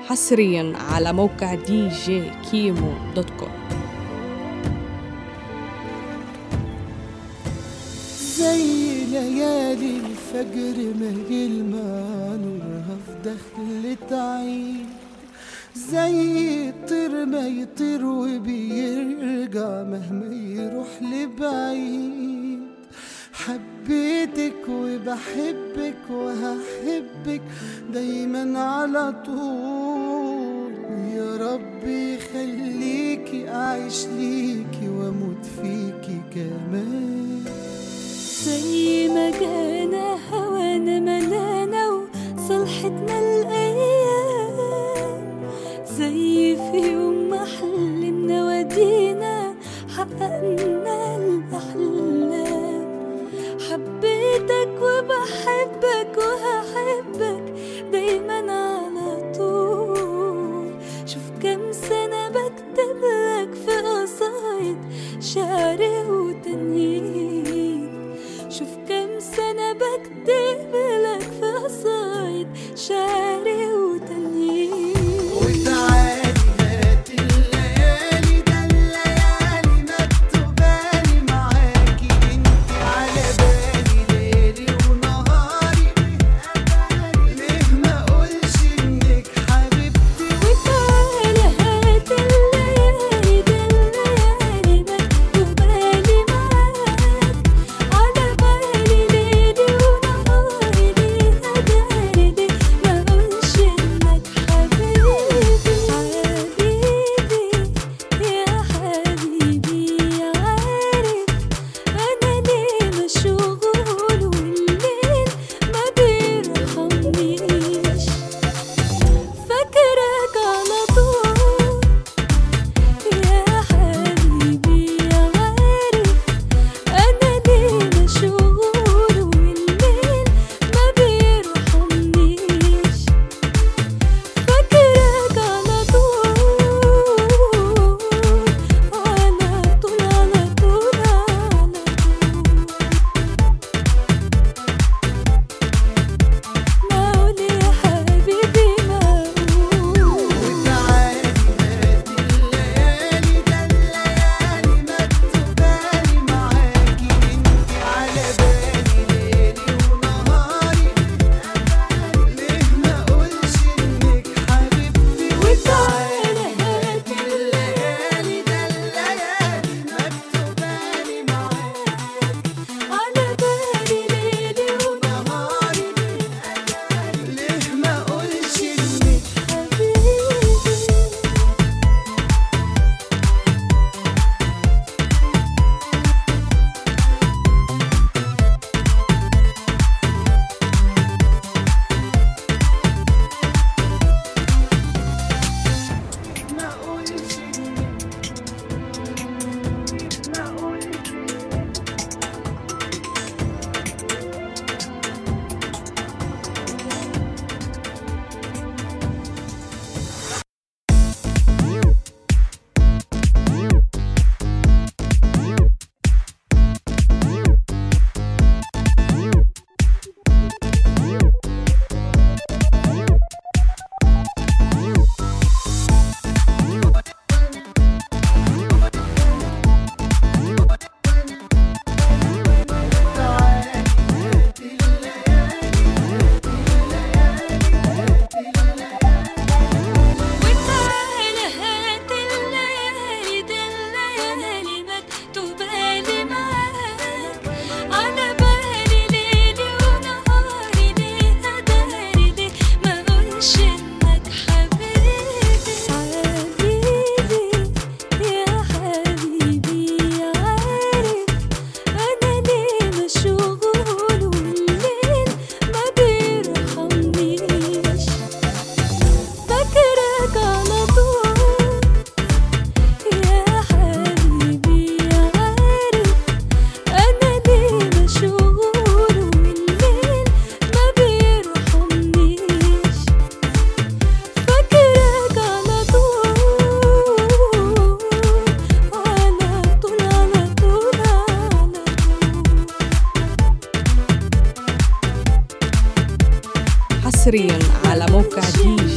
حصريا على موقع دي جي كيمو دوت كوم زي ليالي الفجر مايل مع نورها في دخلة عين زي الطير ما يطير وبيرجع مهما يروح لبعيد حبيتك وبحبك وهحبك دايما على طول يا رب يخليكي اعيش ليكي واموت فيكي كمان زي ما جانا هوانا ملانا وصلحتنا الأيام زي في يوم ما حلمنا ودينا حققنا الأحلام حبيتك وبحبك وهحبك دايما على طول شوف كم سنة بكتب لك في قصايد شعر وتنين شوف كم سنة بكتب لك في قصايد شعر وتنين وتعالي هات الليالي ده الليالي مكتوبالي معاكي انتي على بالي ليلي ونهاري ليه ما اقولش انك حبيبتي وتعالى هات الليالي ده الليالي مكتوبالي معاك على بالي ليلي ونهاري ليه أداري ليه ما أقولش إنك حبيبي حبيبي يا حبيبي عارف أنا ليه مشغول والليل ما بيرحمنيش فاكرك على طول يا حبيبي عارف أنا ليه مشغول والليل ما بيرحمنيش فاكرك على طول على طول على طول على طول معقول يا حبيبي معقول وتعالي هات الليالي ده الليالي مكتوبالي معاكي انتي على بالي ليلي ونهاري ليه ما اقولش انك حبيبتي وتعالي هات الليالي ده الليالي مكتوبالي معاكي على بالي ليلي ونهاري ليه ما اقولش انك حبيبي ما اقولش ما اقولش وتعالى هات الليالي ده الليالي مكتوبالي معاك على بالي ليلي ونهاري ليه أداري ليه ما أقولش إنك حبيبي حبيبي يا حبيبي عارف أنا ليه مشغول والليل ما بيرحمنيش فاكرك على طول يا حبيبي عارف أنا ليه مشغول والليل ما بيرحمنيش فاكرك على طول على طول على طول على طول حصريا على موقع دي